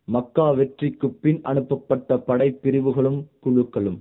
மக்கா வெற்றிக்கு பின் அனுப்பப்பட்ட படைப்பிரிவுகளும் குழுக்களும்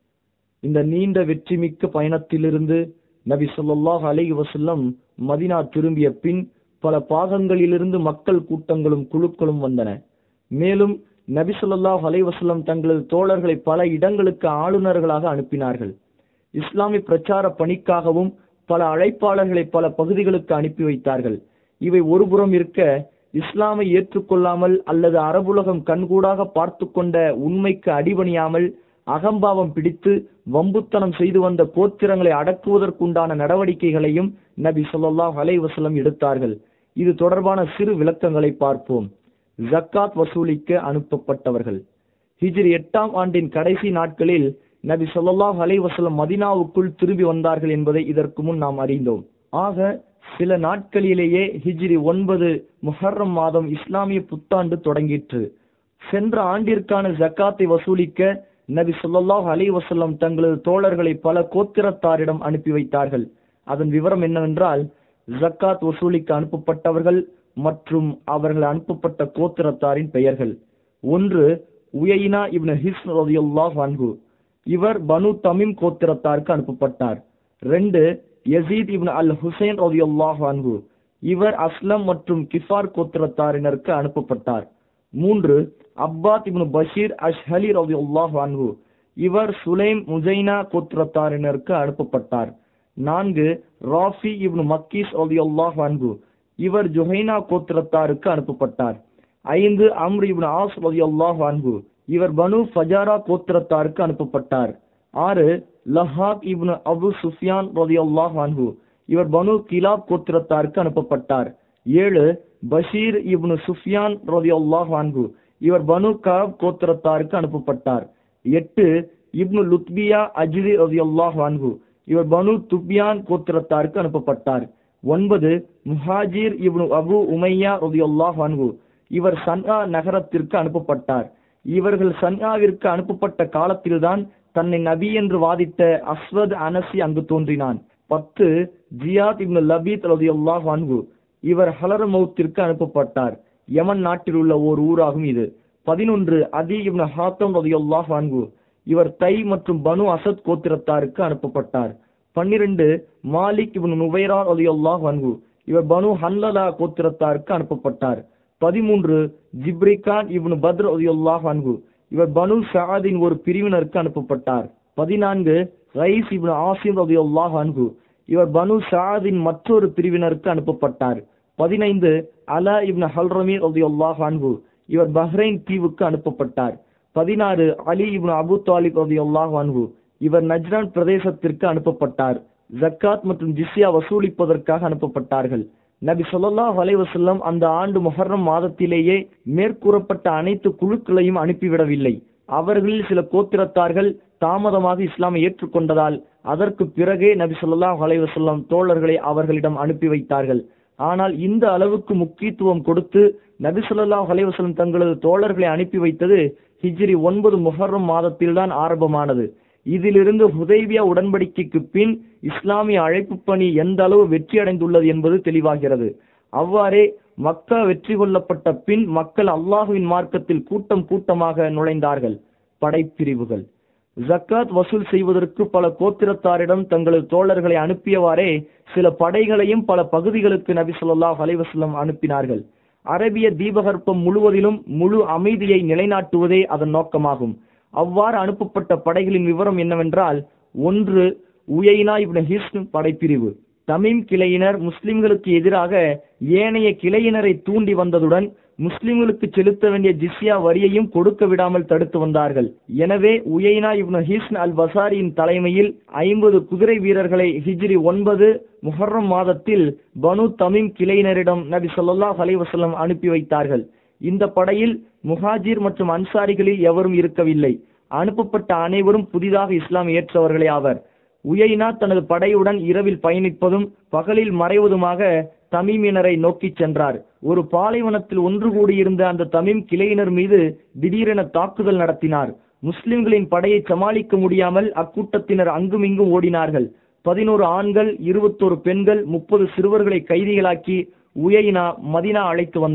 இந்த நீண்ட வெற்றிமிக்க பயணத்திலிருந்து நபி ஸல்லல்லாஹு அலைஹி வஸல்லம் மதினா திரும்பிய பின் பல பாகங்களிலிருந்து மக்கள் கூட்டங்களும் குழுக்களும் வந்தன மேலும் நபி ஸல்லல்லாஹு அலைஹி வஸல்லம் தங்களது தோழர்களை பல இடங்களுக்கு ஆளுநர்களாக அனுப்பினார்கள் இஸ்லாமிய பிரச்சார பணிக்காகவும் பல அழைப்பாளர்களை பல பகுதிகளுக்கு அனுப்பி வைத்தார்கள் இவை ஒருபுறம் இருக்க இஸ்லாமை ஏற்றுக்கொள்ளாமல் அல்லது அரபுலகம் கண்கூடாக பார்த்து கொண்ட உண்மைக்கு அடிபணியாமல் அகம்பாவம் பிடித்து வம்புத்தனம் செய்து வந்த கோத்திரங்களை அடக்குவதற்குண்டான நடவடிக்கைகளையும் நபி ஸல்லல்லாஹு அலைஹி வஸல்லம் எடுத்தார்கள் இது தொடர்பான சிறு விளக்கங்களை பார்ப்போம் ஜக்காத் வசூலிக்க அனுப்பப்பட்டவர்கள் ஹிஜ்ரி எட்டாம் ஆண்டின் கடைசி நாட்களில் நபி ஸல்லல்லாஹு அலைஹி வஸல்லம் மதீனாவுக்குள் திரும்பி வந்தார்கள் என்பதை இதற்கு முன் நாம் அறிந்தோம் ஆக சில நாட்களிலேயே ஹிஜ்ரி ஒன்பது முஹர்ரம் மாதம் இஸ்லாமிய புத்தாண்டு தொடங்கிற்று சென்ற ஆண்டிற்கான ஜக்காத்தை வசூலிக்க நபி ஸல்லல்லாஹு அலைஹி வஸல்லம் தங்களது தோழர்களை பல கோத்திரத்தாரிடம் அனுப்பி வைத்தார்கள் அதன் விவரம் என்னவென்றால் ஜக்காத் வசூலிக்க அனுப்பப்பட்டவர்கள் மற்றும் அவர்கள் அனுப்பப்பட்ட கோத்திரத்தாரின் பெயர்கள் ஒன்று உயைனா இப்னு ஹிஸ் ரலியல்லாஹு அன்ஹு இவர் பனு தமீம் கோத்திரத்தாருக்கு அனுப்பப்பட்டார் ரெண்டு யசீத் இப்னு அல் ஹுசைன் ரலியல்லாஹு அன்ஹு இவர் அஸ்லம் மற்றும் கிஃபார் கோத்திரத்தாரினருக்கு அனுப்பப்பட்டார் மூன்று அப்பாத் இப்னு பஷீர் அஷ்ஹலி ரலியல்லாஹு அன்ஹு இவர் சுலைம் முஜைனா கோத்திரத்தாரினருக்கு அனுப்பப்பட்டார் நான்கு ராஃபி இப்னு மக்கீஸ் ரலியல்லாஹு அன்ஹு இவர் ஜுஹைனா கோத்திரத்தாருக்கு அனுப்பப்பட்டார் ஐந்து அம்ர் இப்னு ஆஸ் ரலியல்லாஹு அன்ஹு இவர் பனு ஃபஜாரா கோத்திரத்தாருக்கு அனுப்பப்பட்டார் ஆறு லஹாக் இப்னு அபு சுஃபியான் ரலியல்லாஹு அன்ஹு இவர் பனு கிலாப் கோத்திரத்தாருக்கு அனுப்பப்பட்டார் ஏழு பஷீர் இப்னு சுஃபியான் ரலியல்லாஹு அன்ஹு இவர் பனு கஅப் கோத்திரத்தாருக்கு அனுப்பப்பட்டார் எட்டு இப்னு லுத்பியா அஜ்ரி ரலியல்லாஹு அன்ஹு இவர் பனு துப்யான் கோத்திரத்தாருக்கு அனுப்பப்பட்டார் ஒன்பது முஹாஜிர் இப்னு அபு உமையா ரலியல்லாஹு அன்ஹு இவர் சன்ஆ நகரத்திற்கு அனுப்பப்பட்டார் இவர்கள் சன்ஆவிற்கு அனுப்பப்பட்ட காலத்தில்தான் தன்னை நபி என்று வாதிட்ட அஸ்வத் அனசி அங்கு தோன்றினான் பத்து ஜியாத் இப்னு லபீத் ரலியல்லாஹு அன்ஹு இவர் ஹலரமௌத்திற்கு அனுப்பப்பட்டார் யமன் நாட்டில் உள்ள ஓர் ஊராகும் இது பதினொன்று அதி இப்னு ஹாத்தம் ரலியல்லாஹு அன்ஹு இவர் தை மற்றும் பனு அசத் கோத்திரத்தாருக்கு அனுப்பப்பட்டார் பன்னிரண்டு மாலிக் இப்னு நுவைரா ரலியல்லாஹு அன்ஹு இவர் பனு ஹன்லலா கோத்திரத்தாருக்கு அனுப்பப்பட்டார் பதிமூன்று ஜிப்ரிகான் இப்னு பத்ர் ரலியல்லாஹு அன்ஹு இவர் பனு சஆதின் ஒரு பிரிவினருக்கு அனுப்பப்பட்டார் பதினான்கு ரைஸ் இப்னு ஆசிம் ரலியல்லாஹு அன்ஹு இவர் பனு சஆதின் மற்றொரு பிரிவினருக்கு அனுப்பப்பட்டார் பதினைந்து அலா இப்னு ஹல்ரமி ரலியல்லாஹு அன்ஹு இவர் பஹ்ரைன் தீவுக்கு அனுப்பப்பட்டார் பதினாறு அலி இப்னு அபு தாலிப் ரலியல்லாஹு அன்ஹு இவர் நஜ்ரான் பிரதேசத்திற்கு அனுப்பப்பட்டார் ஜக்காத் மற்றும் ஜிஸ்யா வசூலிப்பதற்காக அனுப்பப்பட்டார்கள் நபி ஸல்லல்லாஹு அலைஹி வஸல்லம் அந்த ஆண்டு முஹர்ரம் மாதத்திலேயே மேற்கூறப்பட்ட அனைத்து குழுக்களையும் அனுப்பிவிடவில்லை அவர்களில் சில கோத்திரத்தார்கள் தாமதமாக இஸ்லாமை ஏற்றுக்கொண்டதால் அதற்கு பிறகே நபி ஸல்லல்லாஹு அலைஹி வஸல்லம் தோழர்களை அவர்களிடம் அனுப்பி வைத்தார்கள் ஆனால் இந்த அளவுக்கு முக்கியத்துவம் கொடுத்து நபி ஸல்லல்லாஹு அலைஹி வஸல்லம் தங்களது தோழர்களை அனுப்பி வைத்தது ஹிஜ்ரி ஒன்பது முஹர்ரம் மாதத்தில்தான் ஆரம்பமானது இதிலிருந்து ஹுதைபியா உடன்படிக்கைக்கு பின் இஸ்லாமிய அழைப்பு பணி எந்த அளவு வெற்றி அடைந்துள்ளது என்பது தெளிவாகிறது அவ்வாறே மக்கா வெற்றி கொள்ளப்பட்ட பின் மக்கள் அல்லாஹுவின் மார்க்கத்தில் கூட்டம் கூட்டமாக நுழைந்தார்கள் படைப்பிரிவுகள் ஜக்காத் வசூல் செய்வதற்கு பல கோத்திரத்தாரிடம் தங்களது தோழர்களை அனுப்பியவாறே சில படைகளையும் பல பகுதிகளுக்கு நபி ஸல்லல்லாஹு அலைஹி வஸல்லம் அனுப்பினார்கள் அரபிய தீபகற்பம் முழுவதிலும் முழு அமைதியை நிலைநாட்டுவதே அதன் நோக்கமாகும் அவ்வாறு அனுப்பப்பட்ட படைகளின் விவரம் என்னவென்றால் ஒன்று உயைனா இப்னு ஹிஸ்ன் படைப்பிரிவு தமீம் கிளையினர் முஸ்லிம்களுக்கு எதிராக ஏனைய கிளையினரை தூண்டி வந்ததுடன் முஸ்லிம்களுக்கு செலுத்த வேண்டிய ஜிஸ்யா வரியையும் கொடுக்க விடாமல் தடுத்து வந்தார்கள் எனவே உயைனா இப்னு ஹிஸ்ன் அல் பசாரியின் தலைமையில் ஐம்பது குதிரை வீரர்களை ஹிஜ்ரி ஒன்பது முஹர்ரம் மாதத்தில் பனு தமீம் கிளையினரிடம் நபி ஸல்லல்லாஹு அலைஹி வஸல்லம் அனுப்பி வைத்தார்கள் இந்த படையில் முஹாஜிர் மற்றும் அன்சாரிகளில் எவரும் இருக்கவில்லை அனுப்பப்பட்ட அனைவரும் புதிதாக இஸ்லாம் ஏற்றவர்களே ஆவர் உயைனா தனது படையுடன் இரவில் பயணிப்பதும் பகலில் மறைவதுமாக தமீமினரை நோக்கிச் சென்றார் ஒரு பாலைவனத்தில் ஒன்று கூடியிருந்த அந்த தமீம் கிளையினர் மீது திடீரென தாக்குதல் நடத்தினார் முஸ்லிம்களின் படையை சமாளிக்க முடியாமல் அக்கூட்டத்தினர் அங்குமிங்கும் ஓடினார்கள் பதினோரு ஆண்கள் இருபத்தோரு பெண்கள் முப்பது சிறுவர்களை கைதிகளாக்கி உயைனா மதினா அழைத்து வந்தார்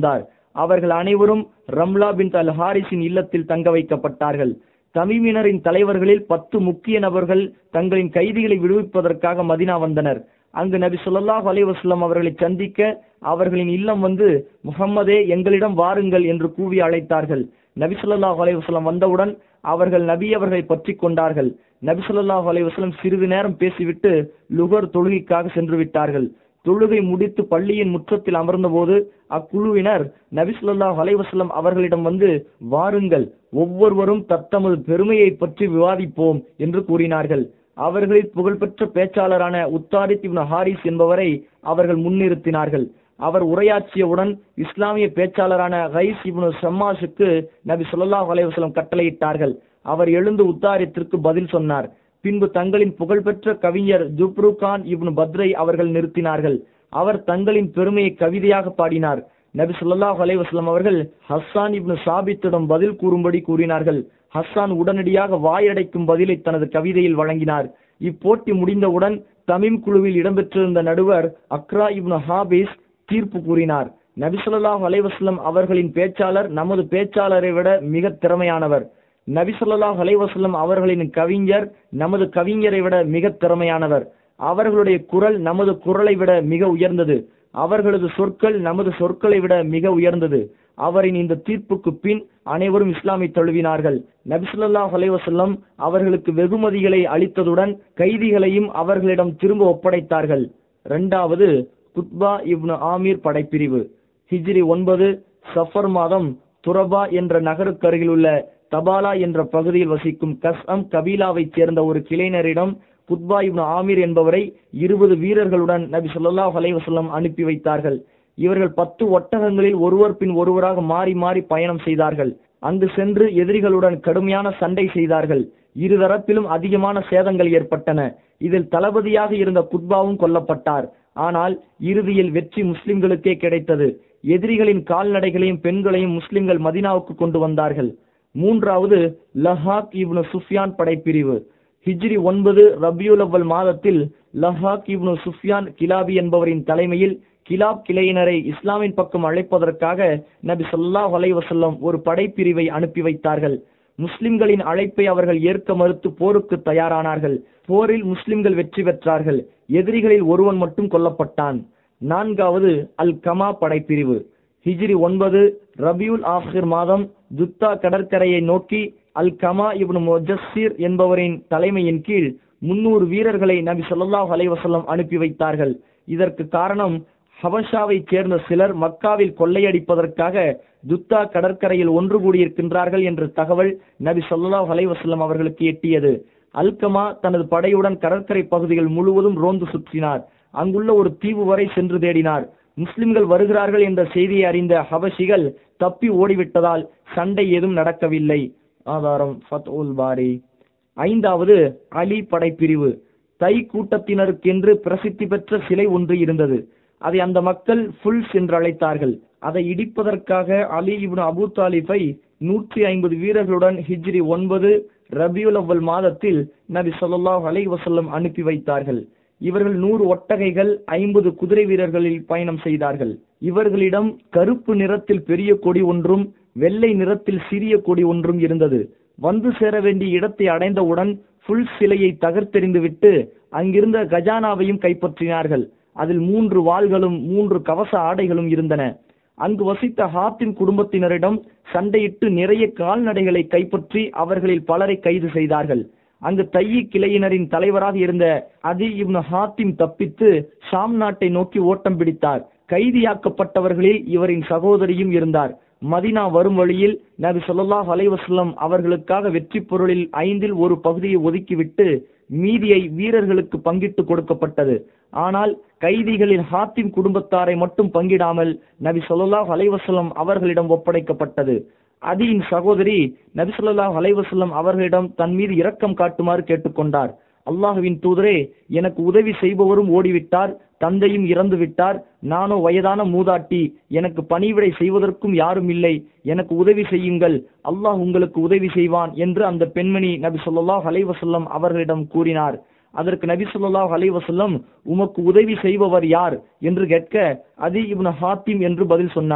அவர்கள் அனைவரும் ரம்லா பின் அல் ஹாரிஸின் இல்லத்தில் தங்க வைக்கப்பட்டார்கள் தமிமினரின் தலைவர்களில் பத்து முக்கிய நபர்கள் தங்களின் கைதிகளை விடுவிப்பதற்காக மதினா வந்தனர் அங்கு நபி ஸல்லல்லாஹு அலைஹி வஸல்லம் அவர்களை சந்திக்க அவர்களின் இல்லம் வந்து முகம்மதே எங்களிடம் வாருங்கள் என்று கூவி அழைத்தார்கள் நபி ஸல்லல்லாஹு அலைஹி வஸல்லம் வந்தவுடன் அவர்கள் நபி அவர்களை பற்றி கொண்டார்கள் நபி ஸல்லல்லாஹு அலைஹி வஸல்லம் சிறிது நேரம் பேசிவிட்டு லுகர் தொழுகைக்காக சென்று விட்டார்கள் தொழுகை முடித்து பள்ளியின் முற்றத்தில் அமர்ந்தபோது அக்குழுவினர் நபி ஸல்லல்லாஹு அலைஹி வஸல்லம் அவர்களிடம் வந்து வாருங்கள் ஒவ்வொருவரும் தத்தமது பெருமையை பற்றி விவாதிப்போம் என்று கூறினார்கள் அவர்களில் புகழ்பெற்ற பேச்சாளரான உத்தாரித் இப்னு ஹாரிஸ் என்பவரை அவர்கள் முன்னிறுத்தினார்கள் அவர் உரையாற்றியவுடன் இஸ்லாமிய பேச்சாளரான கைஸ் இப்னு ஷம்மாஷுக்கு நபி ஸல்லல்லாஹு அலைஹி வஸல்லம் கட்டளையிட்டார்கள் அவர் எழுந்து உத்தாரித்திற்கு பதில் சொன்னார் பின்பு தங்களின் புகழ்பெற்ற கவிஞர் ஜுப்ரு கான் இப்னு பத்ரை அவர்கள் நிறுத்தினார்கள் அவர் தங்களின் பெருமையை கவிதையாக பாடினார் நபி ஸல்லல்லாஹு அலைஹி வஸல்லம் அவர்கள் ஹஸ்ஸான் இப்னு சாபித்திடம் பதில் கூறும்படி கூறினார்கள் ஹஸ்ஸான் உடனடியாக வாயடைக்கும் பதிலை தனது கவிதையில் வழங்கினார் இப்போட்டி முடிந்தவுடன் தமிம் குழுவில் இடம்பெற்றிருந்த நடுவர் அக்ரா இப்னு ஹாபிஸ் தீர்ப்பு கூறினார் நபி ஸல்லல்லாஹு அலைஹி வஸல்லம் அவர்களின் பேச்சாளர் நமது பேச்சாளரை விட மிக திறமையானவர் நபி ஸல்லல்லாஹு அலைஹி வஸல்லம் அவர்களின் கவிஞர் நமது கவிஞரை விட மிக திறமையானவர் அவர்களுடைய குரல் நமது குரலை விட மிக உயர்ந்தது அவர்களது சொற்கள் நமது சொற்களை விட மிக உயர்ந்தது அவரின் இந்த தீர்ப்புக்கு பின் அனைவரும் இஸ்லாமை தழுவினார்கள் நபி ஸல்லல்லாஹு அலைஹி வஸல்லம் அவர்களுக்கு வெகுமதிகளை அளித்ததுடன் கைதிகளையும் அவர்களிடம் திரும்ப ஒப்படைத்தார்கள் இரண்டாவது குத்பா இப்னு ஆமீர் படைப்பிரிவு ஹிஜ்ரி ஒன்பது சஃபர் மாதம் துரபா என்ற நகருக்கருகில் உள்ள தபாலா என்ற பகுதியில் வசிக்கும் கஸ்அம் கபீலாவைச் சேர்ந்த ஒரு கிளைஞரிடம் குத்பா இப்னு ஆமீர் என்பவரை இருபது வீரர்களுடன் நபி ஸல்லல்லாஹு அலைஹி வஸல்லம் அனுப்பி வைத்தார்கள் இவர்கள் பத்து ஒட்டகங்களில் ஒருவர் பின் ஒருவராக மாறி மாறி பயணம் செய்தார்கள் அங்கு சென்று எதிரிகளுடன் கடுமையான சண்டை செய்தார்கள் இருதரப்பிலும் அதிகமான சேதங்கள் ஏற்பட்டன இதில் தளபதியாக இருந்த குத்பாவும் கொல்லப்பட்டார் ஆனால் இறுதியில் வெற்றி முஸ்லிம்களுக்கே கிடைத்தது எதிரிகளின் கால்நடைகளையும் பெண்களையும் முஸ்லிம்கள் மதினாவுக்கு கொண்டு வந்தார்கள் மூன்றாவது லஹாக் இப்னு சுஃபியான் படைப்பிரிவு ஹிஜ்ரி ஒன்பது ரபியுல் அவ்வல் மாதத்தில் லஹாக் இப்னு சுஃபியான் கிலாபி என்பவரின் தலைமையில் கிலாப் கிளையினரை இஸ்லாமின் பக்கம் அழைப்பதற்காக நபி ஸல்லல்லாஹு அலைஹி வஸல்லம் ஒரு படைப்பிரிவை அனுப்பி வைத்தார்கள் முஸ்லிம்களின் அழைப்பை அவர்கள் ஏற்க மறுத்து போருக்கு தயாரானார்கள் போரில் முஸ்லிம்கள் வெற்றி பெற்றார்கள் எதிரிகளில் ஒருவன் மட்டும் கொல்லப்பட்டான் நான்காவது அல் கமா படைப்பிரிவு ஹிஜ்ரி ஒன்பது ரபியுல் ஆஃபிர் மாதம் ஜுத்தா கடற்கரையை நோக்கி அல் கமா இப்னு முஜஸ்ஸிர் என்பவரின் தலைமையின் கீழ் முன்னூறு வீரர்களை நபி ஸல்லல்லாஹு அலைஹி வஸல்லம் அனுப்பி வைத்தார்கள் இதற்கு காரணம் ஹபஷாவைச் சேர்ந்த சிலர் மக்காவில் கொள்ளையடிப்பதற்காக ஜுத்தா கடற்கரையில் ஒன்று கூடியிருக்கின்றார்கள் என்ற தகவல் நபி ஸல்லல்லாஹு அலைஹி வஸல்லம் அவர்களுக்கு எட்டியது அல்கமா தனது படையுடன் கடற்கரை பகுதிகள் முழுவதும் ரோந்து சுற்றினார் அங்குள்ள ஒரு தீவு வரை சென்று தேடினார் முஸ்லிம்கள் வருகிறார்கள் என்ற செய்தியை அறிந்த ஹபஷிகள் தப்பி ஓடிவிட்டதால் சண்டை ஏதும் நடக்கவில்லை ஆதாரம் ஃபத் உல் பாரி ஐந்தாவது அலி படைப்பிரிவு தை கூட்டத்தினருக்கென்று பிரசித்தி பெற்ற சிலை ஒன்று இருந்தது அதை அந்த மக்கள் ஃபுல்ஸ் என்று அழைத்தார்கள் அதை இடிப்பதற்காக அலி இப்னு அபு தாலிஃபை நூற்றி ஐம்பது வீரர்களுடன் ஹிஜ்ரி ஒன்பது ரபியுல் அவ்வல் மாதத்தில் நபி ஸல்லல்லாஹு அலைஹி வஸல்லம் அனுப்பி வைத்தார்கள் இவர்கள் நூறு ஒட்டகைகள் ஐம்பது குதிரை வீரர்களில் பயணம் செய்தார்கள் இவர்களிடம் கருப்பு நிறத்தில் பெரிய கொடி ஒன்றும் வெள்ளை நிறத்தில் சிறிய கொடி ஒன்றும் இருந்தது வந்து சேர வேண்டிய இடத்தை அடைந்தவுடன் புல் சிலையை தகர்த்தெறிந்துவிட்டு அங்கிருந்த கஜானாவையும் கைப்பற்றினார்கள் அதில் மூன்று வாள்களும் மூன்று கவச ஆடைகளும் இருந்தன அங்கு வசித்த ஹாத்திம் குடும்பத்தினரிடம் சண்டையிட்டு நிறைய கால்நடைகளை கைப்பற்றி அவர்களில் பலரை கைது செய்தார்கள் அங்கு தையி கிளையினரின் தலைவராக இருந்த அதி இப்னு ஹாத்திம் தப்பித்து ஷாம் நாட்டை நோக்கி ஓட்டம் பிடித்தார் கைதியாக்கப்பட்டவர்களில் இவரின் சகோதரியும் இருந்தார் மதினா வரும் வழியில் நபி ஸல்லல்லாஹு அலைஹி வஸல்லம் அவர்களுக்காக வெற்றி பொருளில் ஐந்தில் ஒரு பகுதியை ஒதுக்கிவிட்டு மீதியை வீரர்களுக்கு பங்கிட்டு கொடுக்கப்பட்டது ஆனால் கைதிகளில் ஹாத்திம் குடும்பத்தாரை மட்டும் பங்கிடாமல் நபி ஸல்லல்லாஹு அலைஹி வஸல்லம் அவர்களிடம் ஒப்படைக்கப்பட்டது அதியின் சகோதரி நபி ஸல்லல்லாஹு அலைஹி வஸல்லம் அவர்களிடம் தன் மீது இரக்கம் காட்டுமாறு கேட்டுக்கொண்டார் அல்லாஹுவின் தூதரே எனக்கு உதவி செய்பவரும் ஓடிவிட்டார் தந்தையும் இறந்து விட்டார் நானோ வயதான மூதாட்டி எனக்கு பணிவிடை செய்வதற்கும் யாரும் இல்லை எனக்கு உதவி செய்யுங்கள் அல்லாஹ் உங்களுக்கு உதவி செய்வான் என்று அந்த பெண்மணி நபி ஸல்லல்லாஹு அலைஹி வஸல்லம் அவர்களிடம் கூறினார் அதற்கு நபி ஸல்லல்லாஹு அலைஹி வஸல்லம் உமக்கு உதவி செய்பவர் யார் என்று கேட்க அதி இப்னு ஹாத்திம் என்று பதில் சொன்னார்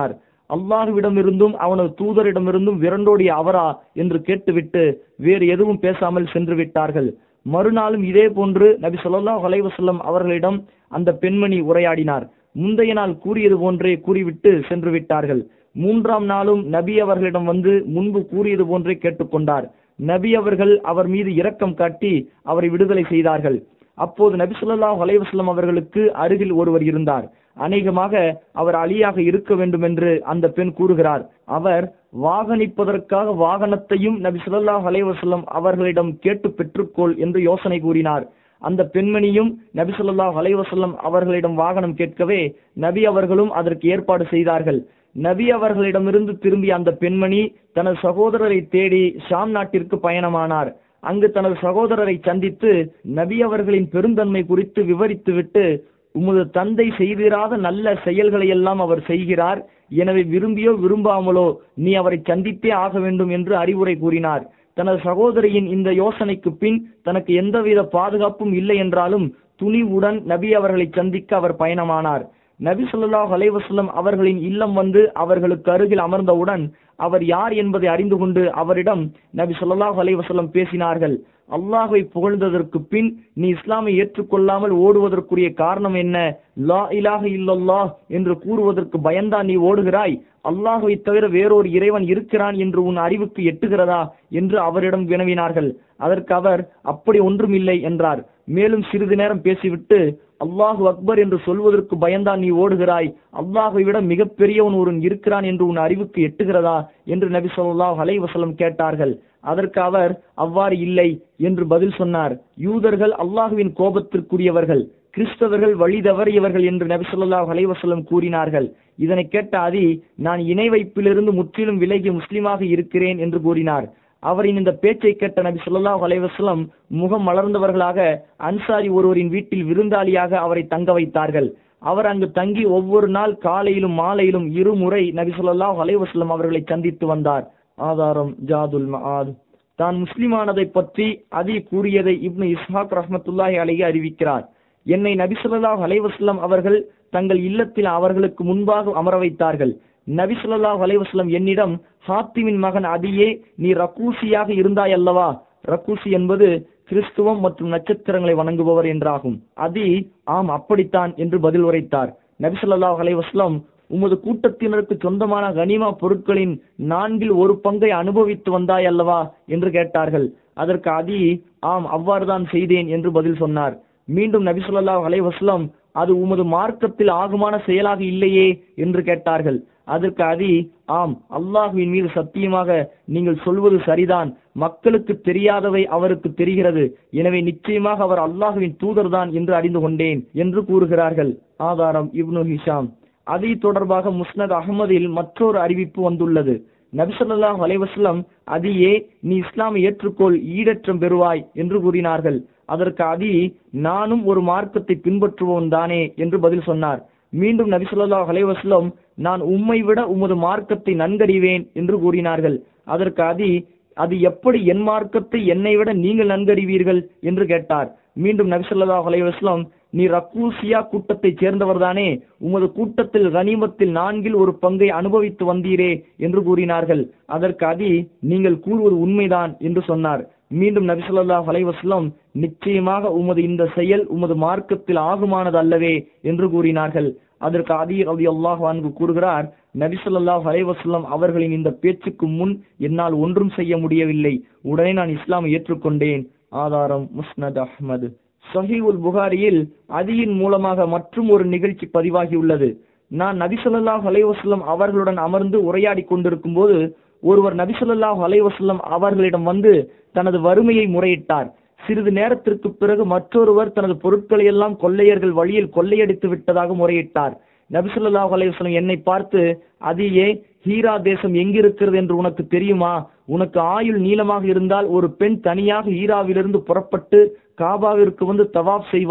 அல்லாஹுவிடமிருந்தும் அவனது தூதரிடமிருந்தும் விரண்டோடிய அவரா என்று கேட்டுவிட்டு வேறு எதுவும் பேசாமல் சென்று விட்டார்கள் மறுநாளும் இதே போன்று நபி ஸல்லல்லாஹு அலைஹி வஸல்லம் அவர்களிடம் அந்த பெண்மணி உரையாடினார் முந்தைய நாள் கூறியது போன்றே கூறிவிட்டு சென்று விட்டார்கள் மூன்றாம் நாளும் நபி அவர்களிடம் வந்து முன்பு கூறியது போன்றே கேட்டுக்கொண்டார் நபி அவர்கள் அவர் மீது இரக்கம் காட்டி அவரை விடுதலை செய்தார்கள் அப்போது நபி ஸல்லல்லாஹு அலைஹி வஸல்லம் அவர்களுக்கு அருகில் ஒருவர் இருந்தார் அநேகமாக அவர் அலியாக இருக்க வேண்டும் என்று அந்த பெண் கூறுகிறார் அவர் வாகனிப்பதற்காக வாகனத்தையும் நபி ஸல்லல்லாஹு அலைஹி வஸல்லம் அவர்களிடம் கேட்டு பெற்றுக்கொள் என்று யோசனை கூறினார் அந்த பெண்மணியும் நபி ஸல்லல்லாஹு அலைஹி வஸல்லம் அவர்களிடம் வாகனம் கேட்கவே நபி அவர்களும் அதற்கு ஏற்பாடு செய்தார்கள் நபி அவர்களிடமிருந்து திரும்பிய அந்த பெண்மணி தனது சகோதரரை தேடி ஷாம் நாட்டிற்கு பயணமானார் அங்கு தனது சகோதரரை சந்தித்து நபி அவர்களின் பெருந்தன்மை குறித்து விவரித்துவிட்டு உமது தந்தை செய்திராத நல்ல செயல்களை எல்லாம் அவர் செய்கிறார் எனவே விரும்பியோ விரும்பாமலோ நீ அவரை சந்தித்தே ஆக வேண்டும் என்று அறிவுரை கூறினார் தனது சகோதரியின் இந்த யோசனைக்கு பின் தனக்கு எந்தவித பாதுகாப்பும் இல்லை என்றாலும் துணிவுடன் நபி அவர்களை சந்திக்க அவர் பயணமானார் நபி ஸல்லல்லாஹு அலைஹி வஸல்லம் அவர்களின் இல்லம் வந்து அவர்களுக்கு அருகில் அமர்ந்தவுடன் அவர் யார் என்பதை அறிந்து கொண்டு அவரிடம் நபி ஸல்லல்லாஹு அலைஹி வஸல்லம் பேசினார்கள் அல்லாஹ்வை புகழ்ந்ததற்கு பின் நீ இஸ்லாமை ஏற்றுக்கொள்ளாமல் ஓடுவதற்குரிய காரணம் என்ன லா இலாஹ இல்லல்லாஹ் என்று கூறுவதற்கு பயந்தா நீ ஓடுகிறாய் அல்லாஹ்வை தவிர வேறொரு இறைவன் இருக்கிறான் என்று உன் அறிவுக்கு எட்டுகிறதா என்று அவரிடம் வினவினார்கள் அதற்கு அவர் அப்படி ஒன்றுமில்லை என்றார் மேலும் சிறிது நேரம் பேசிவிட்டு அல்லாஹு அக்பர் என்று சொல்வதற்கு பயந்தான் நீ ஓடுகிறாய் அல்லாஹை விட மிகப்பெரியவன் ஒருவன் இருக்கிறான் என்று உன் அறிவுக்கு எட்டுகிறதா என்று நபி ஸல்லல்லாஹு அலைஹி வஸல்லம் கேட்டார்கள் அதற்கு அவர் அவ்வாறு இல்லை என்று பதில் சொன்னார் யூதர்கள் அல்லாஹுவின் கோபத்திற்குரியவர்கள் கிறிஸ்தவர்கள் வழி தவறியவர்கள் என்று நபி ஸல்லல்லாஹு அலைஹி வஸல்லம் கூறினார்கள் இதனை கேட்ட அதி நான் இணை வைப்பிலிருந்து முற்றிலும் விலகி முஸ்லிமாக இருக்கிறேன் என்று கூறினார் அவரின் இந்த பேச்சை கேட்ட நபி ஸல்லல்லாஹு அலைஹி வஸல்லம் முகம் மலர்ந்தவர்களாக அன்சாரி ஒருவரின் வீட்டில் விருந்தாளியாக அவரை தங்க வைத்தார்கள் அவர் அங்கு தங்கி ஒவ்வொரு நாள் காலையிலும் மாலையிலும் இருமுறை நபி ஸல்லல்லாஹு அலைஹி வஸல்லம் அவர்களை சந்தித்து வந்தார் ஆதாரம் ஜாதுல் மஆத் தான் முஸ்லிமானதை பற்றி அதி கூறியதை இப்னு இஸ்ஹாக் ரஹ்மத்துல்லாஹி அலைஹி அறிவிக்கிறார் என்னை நபி ஸல்லல்லாஹு அலைஹி வஸல்லம் அவர்கள் தங்கள் இல்லத்தில் அவர்களுக்கு முன்பாக அமர வைத்தார்கள் நபி ஸல்லல்லாஹு அலைஹி வஸல்லம் என்னிடம் ஹாத்திமின் மகன் அதியே நீ ரக்கூசியாக இருந்தாய் அல்லவா ரக்கூசி என்பது கிறிஸ்துவம் மற்றும் நட்சத்திரங்களை வணங்குபவர் என்றாகும் அதி ஆம் அப்படித்தான் என்று பதில் உரைத்தார் நபி ஸல்லல்லாஹு அலைஹி வஸல்லம் உமது கூட்டத்தினருக்கு சொந்தமான கனிமா பொருட்களின் நான்கில் ஒரு பங்கை அனுபவித்து வந்தாய் அல்லவா என்று கேட்டார்கள் அதற்கு அதி ஆம் அவ்வாறுதான் செய்தேன் என்று பதில் சொன்னார் மீண்டும் நபி ஸல்லல்லாஹு அலைஹி வஸல்லம் அது உமது மார்க்கத்தில் ஆகுமான செயலாக இல்லையே என்று கேட்டார்கள் அதற்கு அதி ஆம் அல்லாஹுவின் மீது சத்தியமாக நீங்கள் சொல்வது சரிதான் மக்களுக்கு தெரியாதவை அவருக்கு தெரிகிறது எனவே நிச்சயமாக அவர் அல்லாஹுவின் தூதர்தான் என்று அறிந்து கொண்டேன் என்று கூறுகிறார்கள் ஆதாரம் இப்னு ஹிஷாம் அதை தொடர்பாக முஸ்னத் அகமதில் மற்றொரு அறிவிப்பு வந்துள்ளது நபிசல்லாஹ் அலைவாஸ்லம் அதியே நீ இஸ்லாமை ஏற்றுக்கொள் ஈடற்றம் பெறுவாய் என்று கூறினார்கள் அதற்கு அதி நானும் ஒரு மார்க்கத்தை பின்பற்றுவோன் தானே என்று பதில் சொன்னார் மீண்டும் நபி ஸல்லல்லாஹு அலைஹி வஸல்லம் நான் உம்மை விட உமது மார்க்கத்தை நன்கறிவேன் என்று கூறினார்கள் அதற்கு அதி அது எப்படி என் மார்க்கத்தை என்னை விட நீங்கள் நன்கறிவீர்கள் என்று கேட்டார் மீண்டும் நபி ஸல்லல்லாஹு அலைஹி வஸல்லம் நீ ரக்கூசியா கூட்டத்தைச் சேர்ந்தவர்தானே உமது கூட்டத்தில் கனிமத்தில் நான்கில் ஒரு பங்கை அனுபவித்து வந்தீரே என்று கூறினார்கள் அதற்கு அதி நீங்கள் கூறுவது உண்மைதான் என்று சொன்னார் மீண்டும் நபி ஸல்லல்லாஹு அலைஹி வஸல்லம் நிச்சயமாக உமது இந்த செயல் உமது மார்க்கத்தில் ஆகுமானது அல்லவே என்று கூறினார்கள் அதற்கு அதி ரலியல்லாஹு அன்ஹு கூறுகிறார் நபி ஸல்லல்லாஹு அலைஹி வஸல்லம் அவர்களின் இந்த பேச்சுக்கு முன் என்னால் ஒன்றும் செய்ய முடியவில்லை உடனே நான் இஸ்லாமை ஏற்றுக்கொண்டேன் ஆதாரம் முஸ்னத் அஹ்மது சஹீவுல் புகாரியில் அதியின் மூலமாக மற்றும் ஒரு நிகழ்ச்சி பதிவாகியுள்ளது நான் நபி ஸல்லல்லாஹு அலைஹி வஸல்லம் அவர்களுடன் அமர்ந்து உரையாடி கொண்டிருக்கும் போது ஒருவர் நபி ஸல்லல்லாஹு அலைஹி வஸல்லம் அவர்களிடம் வந்து தனது வறுமையை முறையிட்டார் சிறிது நேரத்திற்கு பிறகு மற்றொருவர் தனது பொருட்களை எல்லாம் கொள்ளையர்கள் வழியில் கொள்ளையடித்து விட்டதாக முறையிட்டார் நபி ஸல்லல்லாஹு அலைஹி வஸல்லம் என்னை பார்த்து அதியே ஹீரா தேசம் எங்கிருக்கிறது என்று உனக்கு தெரியுமா உனக்கு ஆயுள் நீளமாக இருந்தால் ஒரு பெண் தனியாக ஹீராவிலிருந்து புறப்பட்டு காபாவிற்கு வந்து தவாப் செய்வாள்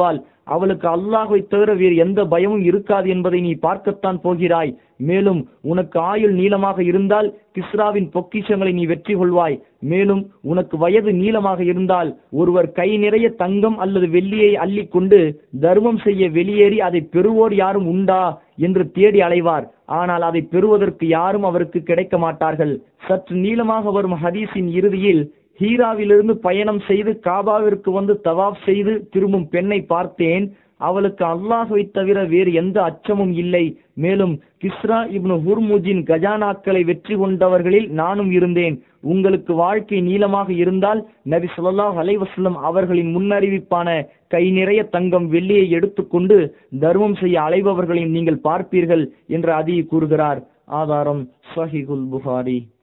அவளுக்கு அல்லாஹை தவிர வேறு எந்த பயமும் இருக்காது என்பதை நீ பார்க்கத்தான் போகிறாய் மேலும் உனக்கு ஆயுள் நீளமாக இருந்தால் கிஸ்ராவின் பொக்கிஷங்களை நீ வெற்றி கொள்வாய் மேலும் உனக்கு வயது நீளமாக இருந்தால் ஒருவர் கை நிறைய தங்கம் அல்லது வெள்ளியை அள்ளி கொண்டு தர்மம் செய்ய வெளியேறி அதை பெறுவோர் யாரும் உண்டா என்று தேடி அலைவார் ஆனால் அதை பெறுவதற்கு யாரும் அவருக்கு கிடைக்க மாட்டார்கள் சற்று நீளமாக வரும் ஹதீஸின் இறுதியில் ஹீராவிலிருந்து பயணம் செய்து காபாவிற்கு வந்து தவாப் செய்து திரும்பும் பெண்ணை பார்த்தேன் அவளுக்கு அல்லாஹை தவிர வேறு எந்த அச்சமும் இல்லை மேலும் கிஸ்ரா இப்னு ஹுர்முஜின் கஜானாக்களை வெற்றி கொண்டவர்களில் நானும் இருந்தேன் உங்களுக்கு வாழ்க்கை நீளமாக இருந்தால் நபி ஸல்லல்லாஹு அலைஹி வஸல்லம் அவர்களின் முன்னறிவிப்பான கை நிறைய தங்கம் வெள்ளியை எடுத்துக்கொண்டு தர்மம் செய்ய அலைபவர்களையும் நீங்கள் பார்ப்பீர்கள் என்று அதி கூறுகிறார் ஆதாரம் சஹிகுல் புகாரி